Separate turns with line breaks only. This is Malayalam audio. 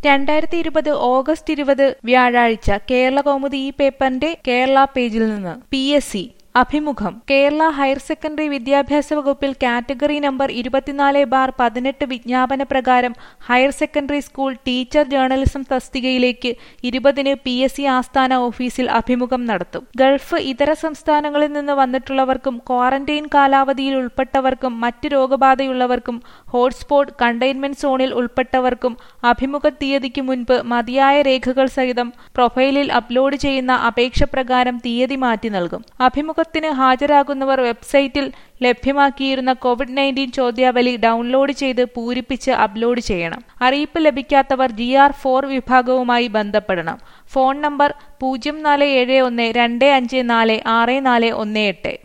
രണ്ടായിരത്തി ഇരുപത് ഓഗസ്റ്റ് ഇരുപത് വ്യാഴാഴ്ച കേരള കൗമുദി ഈ പേപ്പറിന്റെ കേരള പേജിൽ നിന്ന് പി എസ് സി അഭിമുഖം കേരള ഹയർ സെക്കൻഡറി വിദ്യാഭ്യാസ വകുപ്പിൽ കാറ്റഗറി നമ്പർ ഇരുപത്തിനാല് ബാർ പതിനെട്ട് വിജ്ഞാപന പ്രകാരം higher secondary school teacher journalism തസ്തികയിലേക്ക് ഇരുപതിന് പി എസ് സി ആസ്ഥാന ഓഫീസിൽ അഭിമുഖം നടത്തും ഗൾഫ് ഇതര സംസ്ഥാനങ്ങളിൽ നിന്ന് വന്നിട്ടുള്ളവർക്കും ക്വാറന്റൈൻ കാലാവധിയിൽ ഉൾപ്പെട്ടവർക്കും മറ്റ് രോഗബാധയുള്ളവർക്കും ഹോട്ട്സ്പോട്ട് കണ്ടെയ്ൻമെന്റ് സോണിൽ ഉൾപ്പെട്ടവർക്കും അഭിമുഖ തീയതിക്ക് മുൻപ് മതിയായ രേഖകൾ സഹിതം പ്രൊഫൈലിൽ അപ്ലോഡ് ചെയ്യുന്ന അപേക്ഷ പ്രകാരം തീയതി മാറ്റി നൽകും അഭിമുഖ ത്തിന് ഹാജരാകുന്നവർ വെബ്സൈറ്റിൽ ലഭ്യമാക്കിയിരുന്ന കോവിഡ് നയൻറ്റീൻ ചോദ്യാവലി ഡൗൺലോഡ് ചെയ്ത് പൂരിപ്പിച്ച് അപ്ലോഡ് ചെയ്യണം അറിയിപ്പ് ലഭിക്കാത്തവർ ജി ആർ ഫോർ വിഭാഗവുമായി ബന്ധപ്പെടണം ഫോൺ നമ്പർ പൂജ്യം നാല് ഏഴ് ഒന്ന് രണ്ട് അഞ്ച് നാല് ആറ് നാല് ഒന്ന് എട്ട്